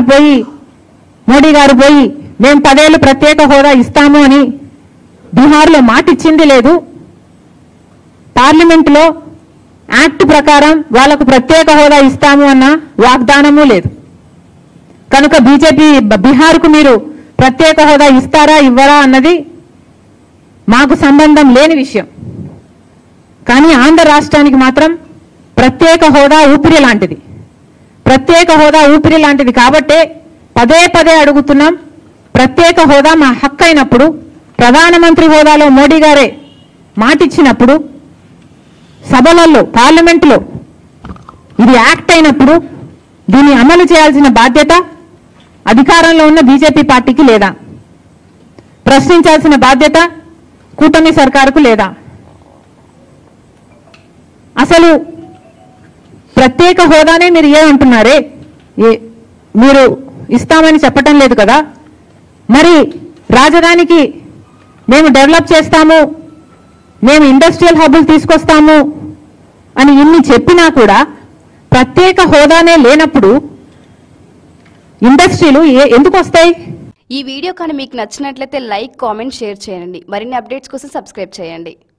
పోయి మోడీ గారు పోయి మేము పదేళ్ళు ప్రత్యేక హోదా ఇస్తాము అని బీహార్లో మాట ఇచ్చింది లేదు పార్లమెంటులో యాక్ట్ ప్రకారం వాళ్లకు ప్రత్యేక హోదా ఇస్తాము అన్న వాగ్దానము లేదు కనుక బీజేపీ బీహార్కు మీరు ప్రత్యేక హోదా ఇస్తారా ఇవ్వరా అన్నది మాకు సంబంధం లేని విషయం కానీ ఆంధ్ర రాష్ట్రానికి మాత్రం ప్రత్యేక హోదా ఊపిరి లాంటిది ప్రత్యేక హోదా ఊపిరి లాంటిది కాబట్టే పదే పదే అడుగుతున్నాం ప్రత్యేక హోదా మా హక్కు అయినప్పుడు ప్రధానమంత్రి హోదాలో మోడీ గారే మాటిచ్చినప్పుడు సభలలో పార్లమెంటులో ఇది యాక్ట్ అయినప్పుడు దీన్ని అమలు చేయాల్సిన బాధ్యత అధికారంలో ఉన్న బీజేపీ పార్టీకి లేదా ప్రశ్నించాల్సిన బాధ్యత కూటమి సర్కారుకు లేదా అసలు ప్రత్యేక హోదానే మీరు ఏమంటున్నారే ఏ మీరు ఇస్తామని చెప్పటం లేదు కదా మరి రాజధానికి మేము డెవలప్ చేస్తాము మేము ఇండస్ట్రియల్ హబ్బులు తీసుకొస్తాము అని ఇన్ని చెప్పినా కూడా ప్రత్యేక హోదానే లేనప్పుడు ఇండస్ట్రీలు ఏ- ఎందుకు వస్తాయి ఈ వీడియో కానీ మీకు నచ్చినట్లయితే లైక్ కామెంట్ షేర్ చేయండి మరిన్ని అప్డేట్స్ కోసం సబ్స్క్రైబ్ చేయండి